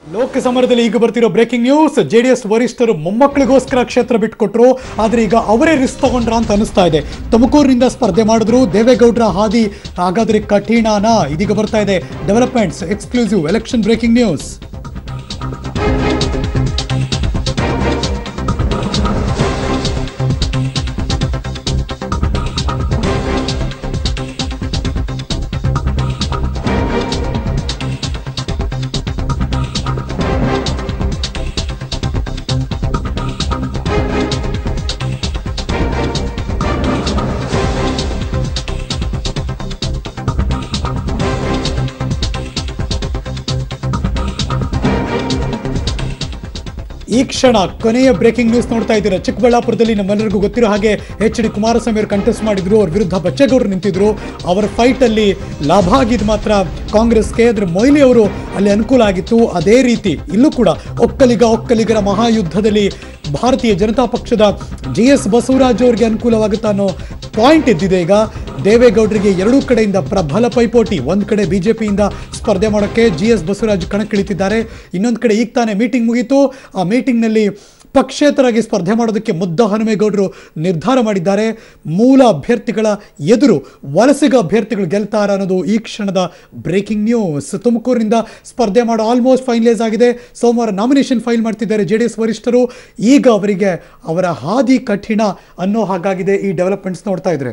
ಲೋಕಸಮರದಲ್ಲಿ ಈಗ ಬರ್ತಿರೋ breaking news JDS ವರಿಷ್ಠರು ಮೊಮ್ಮಕ್ಕಳಿಗೋಸ್ಕರ ಕ್ಷೇತ್ರ ಬಿಟ್ಕೊಟ್ರು ಆದ್ರೆ ಈಗ ಅವರೇ ರಿಸ್ಕ್ ತಗೊಂಡ್ರ ಅಂತ ಅನಿಸ್ತಾ ಇದೆ ತುಮಕೂರಿನಿಂದ ಸ್ಪರ್ಧೆ ಮಾಡಿದ್ರು ದೇವೇಗೌಡರ ಹಾದಿ ಹಾಗಾದ್ರೆ ಕಠಿಣನಾ ಇದೀಗ ಬರ್ತಾ ಇದೆ developments exclusive election breaking news ಈ ಕ್ಷಣ ಕೊನೆಯ ಬ್ರೇಕಿಂಗ್ ನ್ಯೂಸ್ ನೋಡ್ತಾ ಇದ್ದೀರಾ ಚಿಕ್ಕಬಳ್ಳಾಪುರದಲ್ಲಿ ನಮ್ಮೆಲ್ಲರಿಗೂ ಗೊತ್ತಿರೋ ಹಾಗೆ ಎಚ್ ಡಿ ಕುಮಾರಸ್ವಾಮಿ ಅವರು ಕಂಟೆಸ್ಟ್ ಮಾಡಿದ್ರು ಅವ್ರ ವಿರುದ್ಧ ಬಚ್ಚೇಗೌಡರು ನಿಂತಿದ್ರು ಅವರ ಫೈಟ್ ಅಲ್ಲಿ ಲಾಭ ಆಗಿದ್ದು ಮಾತ್ರ ಕಾಂಗ್ರೆಸ್ಗೆ ಆದ್ರೆ ಮೊಯ್ಲಿ ಅವರು ಅಲ್ಲಿ ಅನುಕೂಲ ಆಗಿತ್ತು ಅದೇ ರೀತಿ ಇಲ್ಲೂ ಕೂಡ ಒಕ್ಕಲಿಗ ಒಕ್ಕಲಿಗರ ಮಹಾಯುದ್ಧದಲ್ಲಿ ಭಾರತೀಯ ಜನತಾ ಪಕ್ಷದ ಜಿ ಎಸ್ ಬಸವರಾಜ್ ಅವರಿಗೆ ಅನುಕೂಲವಾಗುತ್ತಾ ಅನ್ನೋ ಪಾಯಿಂಟ್ ಇದ್ದಿದೆ ಈಗ ದೇವೇಗೌಡರಿಗೆ ಎರಡೂ ಕಡೆಯಿಂದ ಪ್ರಬಲ ಪೈಪೋಟಿ ಒಂದ್ ಕಡೆ ಬಿಜೆಪಿಯಿಂದ ಸ್ಪರ್ಧೆ ಮಾಡೋಕ್ಕೆ ಜಿ ಎಸ್ ಬಸವರಾಜ್ ಕಣಕ್ಕಿಳಿತಿದ್ದಾರೆ ಇನ್ನೊಂದು ಕಡೆ ಈಗ ತಾನೇ ಮೀಟಿಂಗ್ ಮುಗೀತು ಆ ಮೀಟಿಂಗ್ನಲ್ಲಿ ಪಕ್ಷೇತರಾಗಿ ಸ್ಪರ್ಧೆ ಮಾಡೋದಕ್ಕೆ ಮುದ್ದ ಹನುಮೇಗೌಡರು ನಿರ್ಧಾರ ಮಾಡಿದ್ದಾರೆ ಮೂಲ ಅಭ್ಯರ್ಥಿಗಳ ಎದುರು ವಲಸಿಗ ಅಭ್ಯರ್ಥಿಗಳು ಗೆಲ್ತಾರ ಅನ್ನೋದು ಈ ಕ್ಷಣದ ಬ್ರೇಕಿಂಗ್ ನ್ಯೂಸ್ ತುಮಕೂರಿನಿಂದ ಸ್ಪರ್ಧೆ ಮಾಡೋ ಆಲ್ಮೋಸ್ಟ್ ಫೈನಲೈಸ್ ಆಗಿದೆ ಸೋಮವಾರ ನಾಮಿನೇಷನ್ ಫೈಲ್ ಮಾಡ್ತಿದ್ದಾರೆ ಜೆ ಡಿ ಎಸ್ ವರಿಷ್ಠರು ಈಗ ಅವರಿಗೆ ಅವರ ಹಾದಿ ಕಠಿಣ ಅನ್ನೋ ಹಾಗಾಗಿದೆ ಈ ಡೆವಲಪ್ಮೆಂಟ್ಸ್ ನೋಡ್ತಾ ಇದ್ರೆ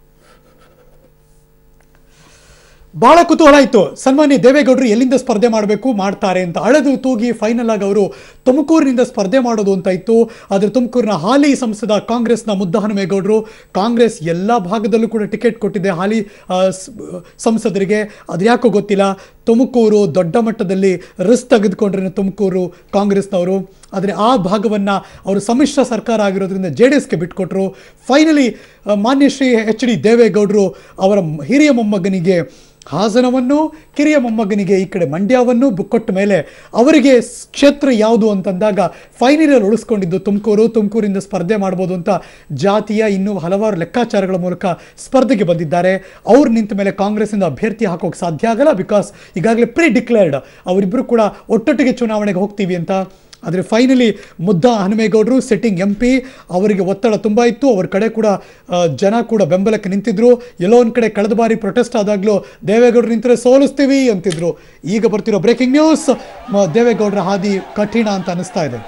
ಬಹಳ ಕುತೂಹಲ ಇತ್ತು ಸನ್ಮಾನ್ಯ ದೇವೇಗೌಡರು ಎಲ್ಲಿಂದ ಸ್ಪರ್ಧೆ ಮಾಡಬೇಕು ಮಾಡ್ತಾರೆ ಅಂತ ಅಳೆದು ತೂಗಿ ಫೈನಲ್ ಆಗಿ ಅವರು ತುಮಕೂರಿನಿಂದ ಸ್ಪರ್ಧೆ ಮಾಡೋದು ಅಂತ ಇತ್ತು ಆದರೆ ತುಮಕೂರಿನ ಹಾಲಿ ಸಂಸದ ಕಾಂಗ್ರೆಸ್ನ ಮುದ್ದಹನುಮೇಗೌಡರು ಕಾಂಗ್ರೆಸ್ ಎಲ್ಲ ಭಾಗದಲ್ಲೂ ಕೂಡ ಟಿಕೆಟ್ ಕೊಟ್ಟಿದೆ ಹಾಲಿ ಆ, ಸ್- ಸಂಸದರಿಗೆ ಅದು ಯಾಕೋ ಗೊತ್ತಿಲ್ಲ ತುಮಕೂರು ದೊಡ್ಡ ಮಟ್ಟದಲ್ಲಿ ರಿಸ್ಕ್ ತೆಗೆದುಕೊಂಡ್ರೆ ತುಮಕೂರು ಕಾಂಗ್ರೆಸ್ನವರು ಆದರೆ ಆ ಭಾಗವನ್ನು ಅವರು ಸಮ್ಮಿಶ್ರ ಸರ್ಕಾರ ಆಗಿರೋದ್ರಿಂದ ಜೆ ಡಿ ಎಸ್ಗೆ ಬಿಟ್ಕೊಟ್ರು ಫೈನಲಿ ಮಾನ್ಯ ಶ್ರೀ ಎಚ್ ಡಿ ದೇವೇಗೌಡರು ಅವರ ಹಿರಿಯ ಮೊಮ್ಮಗನಿಗೆ ಹಾಸನವನ್ನು ಕಿರಿಯ ಮೊಮ್ಮಗನಿಗೆ ಈ ಕಡೆ ಮಂಡ್ಯವನ್ನು ಬು- ಕೊಟ್ಟ ಮೇಲೆ ಅವರಿಗೆ ಸ್- ಕ್ಷೇತ್ರ ಯಾವುದು ಅಂತಂದಾಗ ಫೈನಲಲ್ಲಿ ಉಳಿಸ್ಕೊಂಡಿದ್ದು ತುಮಕೂರು ತುಮಕೂರಿಂದ ಸ್ಪರ್ಧೆ ಮಾಡ್ಬೋದು ಅಂತ ಜಾತಿಯ ಇನ್ನೂ ಹಲವಾರು ಲೆಕ್ಕಾಚಾರಗಳ ಮೂಲಕ ಸ್ಪರ್ಧೆಗೆ ಬಂದಿದ್ದಾರೆ ಅವ್ರು ನಿಂತ ಮೇಲೆ ಕಾಂಗ್ರೆಸ್ಸಿಂದ ಅಭ್ಯರ್ಥಿ ಹಾಕೋಕೆ ಸಾಧ್ಯ ಆಗಲ್ಲ ಬಿಕಾಸ್ ಈಗಾಗಲೇ ಪ್ರೀ ಡಿಕ್ಲೇರ್ಡ್ ಅವರಿಬ್ಬರು ಕೂಡ ಒಟ್ಟೊಟ್ಟಿಗೆ ಚುನಾವಣೆಗೆ ಹೋಗ್ತೀವಿ ಅಂತ ಆದರೆ ಫೈನಲಿ ಮುದ್ದ ಹನುಮೇಗೌಡರು ಸೆಟ್ಟಿಂಗ್ ಎಂ ಪಿ ಅವರಿಗೆ ಒತ್ತಡ ತುಂಬ ಇತ್ತು ಅವ್ರ ಕಡೆ ಕೂಡ ಆ, ಜನ ಕೂಡ ಬೆಂಬಲಕ್ಕೆ ನಿಂತಿದ್ರು ಎಲ್ಲೋ ಒಂದು ಕಡೆ ಕಳೆದ ಬಾರಿ ಪ್ರೊಟೆಸ್ಟ್ ಆದಾಗಲೂ ದೇವೇಗೌಡರು ನಿಂತರೆ ಸೋಲಿಸ್ತೀವಿ ಅಂತಿದ್ರು ಈಗ ಬರ್ತಿರೋ ಬ್ರೇಕಿಂಗ್ ನ್ಯೂಸ್ ದೇವೇಗೌಡರ ಹಾದಿ ಕಠಿಣ ಅಂತ ಅನಿಸ್ತಾ ಇದೆ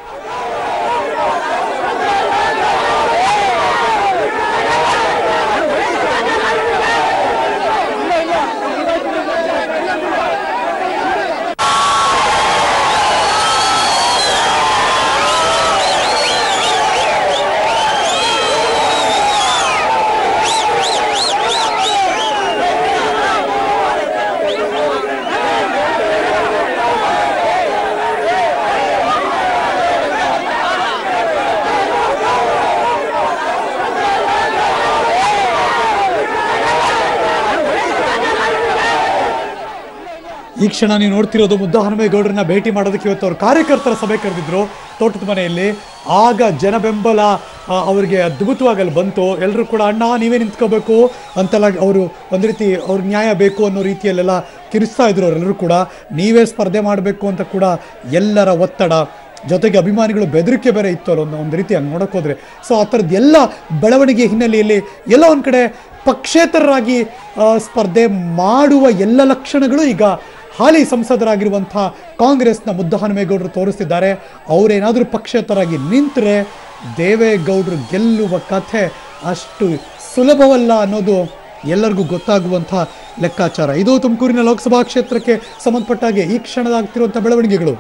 ಈ ಕ್ಷಣ ನೀವು ನೋಡ್ತಿರೋದು ಮುದ್ದ ಹನುಮೇಗೌಡರನ್ನ ಭೇಟಿ ಮಾಡೋದಕ್ಕೆ ಇವತ್ತು ಅವ್ರ ಕಾರ್ಯಕರ್ತರ ಸಭೆ ಕರೆದಿದ್ರು ತೋಟದ ಮನೆಯಲ್ಲಿ ಆಗ ಜನ ಬೆಂಬಲ ಆ, ಅವರಿಗೆ ಅದ್ಭುತವಾಗಿ ಅಲ್ಲಿ ಬಂತು ಎಲ್ಲರೂ ಕೂಡ ಅಣ್ಣ ನೀವೇ ನಿಂತ್ಕೋಬೇಕು ಅಂತೆಲ್ಲ ಅವರು ಒಂದು ರೀತಿ ಅವ್ರ ನ್ಯಾಯ ಬೇಕು ಅನ್ನೋ ರೀತಿಯಲ್ಲೆಲ್ಲ ಕಿರಿಸ್ತಾ ಇದ್ರು ಅವರೆಲ್ಲರೂ ಕೂಡ ನೀವೇ ಸ್ಪರ್ಧೆ ಮಾಡಬೇಕು ಅಂತ ಕೂಡ ಎಲ್ಲರ ಒತ್ತಡ ಜೊತೆಗೆ ಅಭಿಮಾನಿಗಳು ಬೆದರಿಕೆ ಬೇರೆ ಇತ್ತು ಅಲ್ಲ ಒಂದು ಒಂದು ರೀತಿ ಹಂಗೆ ನೋಡೋಕೆ ಹೋದ್ರೆ ಸೊ ಆ ಥರದ್ದು ಎಲ್ಲ ಬೆಳವಣಿಗೆ ಹಿನ್ನೆಲೆಯಲ್ಲಿ ಎಲ್ಲ ಒಂದು ಕಡೆ ಪಕ್ಷೇತರರಾಗಿ ಆ, ಸ್ಪರ್ಧೆ ಮಾಡುವ ಎಲ್ಲ ಲಕ್ಷಣಗಳು ಈಗ ಹಾಲಿ ಸಂಸದರಾಗಿರುವಂಥ ಕಾಂಗ್ರೆಸ್ನ ಮುದ್ದ ಹನುಮೇಗೌಡರು ತೋರಿಸ್ತಿದ್ದಾರೆ ಅವರೇನಾದರೂ ಪಕ್ಷೇತರಾಗಿ ನಿಂತರೆ ದೇವೇಗೌಡರು ಗೆಲ್ಲುವ ಕಥೆ ಅಷ್ಟು ಸುಲಭವಲ್ಲ ಅನ್ನೋದು ಎಲ್ಲರಿಗೂ ಗೊತ್ತಾಗುವಂಥ ಲೆಕ್ಕಾಚಾರ ಇದು ತುಮಕೂರಿನ ಲೋಕಸಭಾ ಕ್ಷೇತ್ರಕ್ಕೆ ಸಂಬಂಧಪಟ್ಟ ಹಾಗೆ ಈ ಕ್ಷಣದಾಗ್ತಿರುವಂಥ ಬೆಳವಣಿಗೆಗಳು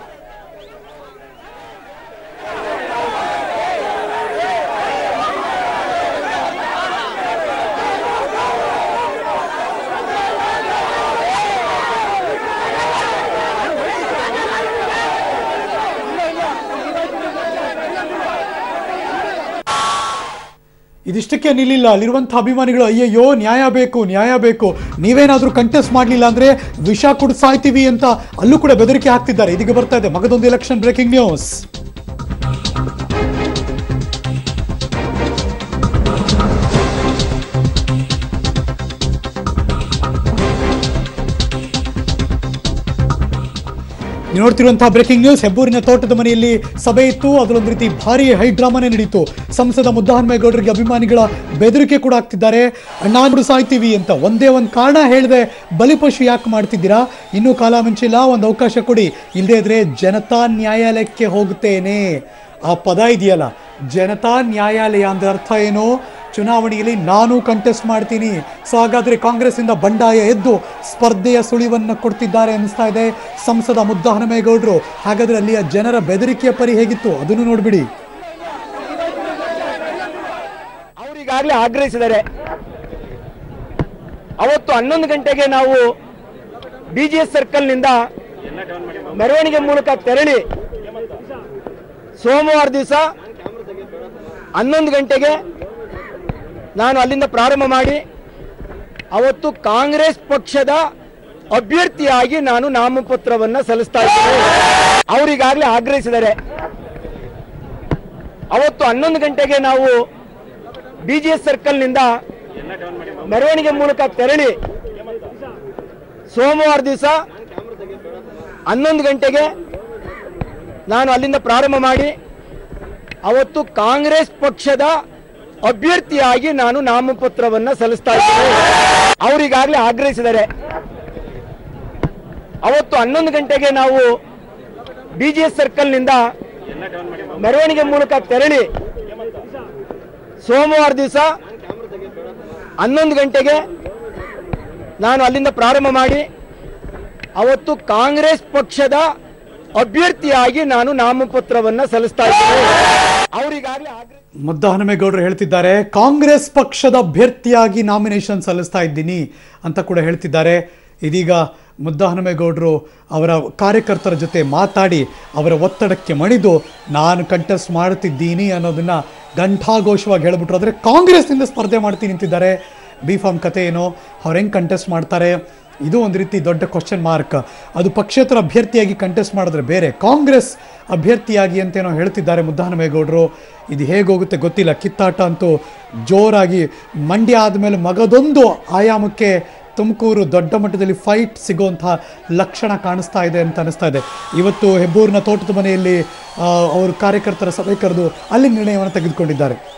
ಇದಿಷ್ಟಕ್ಕೆ ನಿಲ್ಲಿಲ್ಲ ಅಲ್ಲಿರುವಂಥ ಅಭಿಮಾನಿಗಳು ಅಯ್ಯಯ್ಯೋ ನ್ಯಾಯ ಬೇಕು ನ್ಯಾಯ ಬೇಕು ನೀವೇನಾದರೂ ಕಂಟೆಸ್ಟ್ ಮಾಡಲಿಲ್ಲ ಅಂದ್ರೆ ವಿಷ ಕುಡಿದು ಸಾಯ್ತೀವಿ ಅಂತ ಅಲ್ಲೂ ಕೂಡ ಬೆದರಿಕೆ ಹಾಕ್ತಿದ್ದಾರೆ ಇದೀಗ ಬರ್ತಾ ಇದೆ ಮಗದೊಂದು ಎಲೆಕ್ಷನ್ ಬ್ರೇಕಿಂಗ್ ನ್ಯೂಸ್ ನೀವು ನೋಡ್ತಿರುವಂತಹ ಬ್ರೇಕಿಂಗ್ ನ್ಯೂಸ್ ಹೆಬ್ಬೂರಿನ ತೋಟದ ಮನೆಯಲ್ಲಿ ಸಭೆ ಇತ್ತು ಅದರೊಂದು ರೀತಿ ಭಾರಿ ಹೈಡ್ರಾಮಾನೇ ನಡೀತು ಸಂಸದ ಮುದ್ದಹನುಮೇಗೌಡರಿಗೆ ಅಭಿಮಾನಿಗಳ ಬೆದರಿಕೆ ಕೂಡ ಆಗ್ತಿದ್ದಾರೆ ಅಣ್ಣ ಬಿಡು ಸಾಯ್ತೀವಿ ಅಂತ ಒಂದೇ ಒಂದು ಕಾರಣ ಹೇಳಿದೆ ಬಲಿಪಶು ಯಾಕೆ ಮಾಡ್ತಿದ್ದೀರಾ ಇನ್ನೂ ಕಾಲ ಮುಂಚಿಲ್ಲ ಒಂದು ಅವಕಾಶ ಕೊಡಿ ಇಲ್ಲದೇ ಇದ್ರೆ ಜನತಾ ನ್ಯಾಯಾಲಯಕ್ಕೆ ಹೋಗುತ್ತೇನೆ ಆ ಪದ ಇದೆಯಲ್ಲ ಜನತಾ ನ್ಯಾಯಾಲಯ ಅಂದ್ರೆ ಅರ್ಥ ಏನು ಚುನಾವಣೆಯಲ್ಲಿ ನಾನು ಕಂಟೆಸ್ಟ್ ಮಾಡ್ತೀನಿ ಸೊ ಹಾಗಾದ್ರೆ ಕಾಂಗ್ರೆಸ್ಸಿಂದ ಬಂಡಾಯ ಎದ್ದು ಸ್ಪರ್ಧೆಯ ಸುಳಿವನ್ನು ಕೊಡ್ತಿದ್ದಾರೆ ಅನಿಸ್ತಾ ಇದೆ ಸಂಸದ ಮುದ್ದಹನುಮೇಗೌಡರು ಹಾಗಾದ್ರೆ ಅಲ್ಲಿಯ ಜನರ ಬೆದರಿಕೆಯ ಪರಿ ಹೇಗಿತ್ತು ಅದನ್ನು ನೋಡ್ಬಿಡಿ ಅವರಿಗಾಗಲೇ ಆಗ್ರಹಿಸಿದ್ದಾರೆ ಅವತ್ತು ಹನ್ನೊಂದು ಗಂಟೆಗೆ ನಾವು ಬಿ ಜಿ ಎಸ್ ಸರ್ಕಲ್ನಿಂದ ಮೆರವಣಿಗೆ ಮೂಲಕ ತೆರಳಿ ಸೋಮವಾರ ದಿವಸ ಹನ್ನೊಂದು ಗಂಟೆಗೆ ನಾನು ಅಲ್ಲಿಂದ ಪ್ರಾರಂಭ ಮಾಡಿ ಅವತ್ತು ಕಾಂಗ್ರೆಸ್ ಪಕ್ಷದ ಅಭ್ಯರ್ಥಿಯಾಗಿ ನಾನು ನಾಮಪತ್ರವನ್ನು ಸಲ್ಲಿಸ್ತಾ ಇದ್ದೇನೆ ಅವರಿಗಾಗಲೇ ಆಗ್ರಹಿಸಿದ್ದಾರೆ ಅವತ್ತು ಹನ್ನೊಂದು ಗಂಟೆಗೆ ನಾವು ಬಿ ಜಿ ಎಸ್ ಸರ್ಕಲ್ನಿಂದ ಮೆರವಣಿಗೆ ಮೂಲಕ ತೆರಳಿ ಸೋಮವಾರ ದಿವಸ ಹನ್ನೊಂದು ಗಂಟೆಗೆ ನಾನು ಅಲ್ಲಿಂದ ಪ್ರಾರಂಭ ಮಾಡಿ ಅವತ್ತು ಕಾಂಗ್ರೆಸ್ ಪಕ್ಷದ ಅಭ್ಯರ್ಥಿಯಾಗಿ ನಾನು ನಾಮಪತ್ರವನ್ನು ಸಲ್ಲಿಸ್ತಾ ಇದ್ದೇನೆ ಅವರಿಗಾಗಲೇ ಆಗ್ರಹಿಸಿದ್ದಾರೆ ಅವತ್ತು ಹನ್ನೊಂದು ಗಂಟೆಗೆ ನಾವು ಬಿ ಜಿ ಎಸ್ ಸರ್ಕಲ್ನಿಂದ ಮೆರವಣಿಗೆ ಮೂಲಕ ತೆರಳಿ ಸೋಮವಾರ ದಿವಸ ಹನ್ನೊಂದು ಗಂಟೆಗೆ ನಾನು ಅಲ್ಲಿಂದ ಪ್ರಾರಂಭ ಮಾಡಿ ಅವತ್ತು ಕಾಂಗ್ರೆಸ್ ಪಕ್ಷದ ಅಭ್ಯರ್ಥಿಯಾಗಿ ನಾನು ನಾಮಪತ್ರವನ್ನು ಸಲ್ಲಿಸ್ತಾ ಇದ್ದೇನೆ ಅವರಿಗಾಗಲೇ ಆಗ್ರಹ ಮುದ್ದಹನುಮೇಗೌಡರು ಹೇಳ್ತಿದ್ದಾರೆ ಕಾಂಗ್ರೆಸ್ ಪಕ್ಷದ ಅಭ್ಯರ್ಥಿಯಾಗಿ ನಾಮಿನೇಷನ್ ಸಲ್ಲಿಸ್ತಾ ಇದ್ದೀನಿ ಅಂತ ಕೂಡ ಹೇಳ್ತಿದ್ದಾರೆ ಇದೀಗ ಮುದ್ದಹನುಮೇಗೌಡರು ಅವರ ಕಾರ್ಯಕರ್ತರ ಜೊತೆ ಮಾತಾಡಿ ಅವರ ಒತ್ತಡಕ್ಕೆ ಮಣಿದು ನಾನು ಕಂಟೆಸ್ಟ್ ಮಾಡ್ತಿದ್ದೀನಿ ಅನ್ನೋದನ್ನ ಘಂಟಾಘೋಷವಾಗಿ ಹೇಳ್ಬಿಟ್ರು ಆದರೆ ಕಾಂಗ್ರೆಸ್ನಿಂದ ಸ್ಪರ್ಧೆ ಮಾಡ್ತೀನಿ ನಿಂತಿದ್ದಾರೆ ಬಿ ಫಾರ್ಮ್ ಕತೆ ಏನು ಅವ್ರು ಹೆಂಗೆ ಕಂಟೆಸ್ಟ್ ಮಾಡ್ತಾರೆ ಇದು ಒಂದು ರೀತಿ ದೊಡ್ಡ ಕ್ವಶನ್ ಮಾರ್ಕ್ ಅದು ಪಕ್ಷೇತರ ಅಭ್ಯರ್ಥಿಯಾಗಿ ಕಂಟೆಸ್ಟ್ ಮಾಡಿದ್ರೆ ಬೇರೆ ಕಾಂಗ್ರೆಸ್ ಅಭ್ಯರ್ಥಿಯಾಗಿ ಅಂತೇನೋ ಹೇಳ್ತಿದ್ದಾರೆ ಮುದ್ದಹನುಮೇಗೌಡರು ಇದು ಹೇಗೋಗುತ್ತೆ ಗೊತ್ತಿಲ್ಲ ಕಿತ್ತಾಟ ಅಂತೂ ಜೋರಾಗಿ ಮಂಡ್ಯ ಆದಮೇಲೆ ಮಗದೊಂದು ಆಯಾಮಕ್ಕೆ ತುಮಕೂರು ದೊಡ್ಡ ಮಟ್ಟದಲ್ಲಿ ಫೈಟ್ ಸಿಗುವಂತಹ ಲಕ್ಷಣ ಕಾಣಿಸ್ತಾ ಇದೆ ಅಂತ ಅನಿಸ್ತಾ ಇದೆ ಇವತ್ತು ಹೆಬ್ಬೂರಿನ ತೋಟದ ಮನೆಯಲ್ಲಿ ಆ, ಅವರು ಕಾರ್ಯಕರ್ತರ ಸಭೆ ಕರೆದು ಅಲ್ಲಿ ನಿರ್ಣಯವನ್ನು ತೆಗೆದುಕೊಂಡಿದ್ದಾರೆ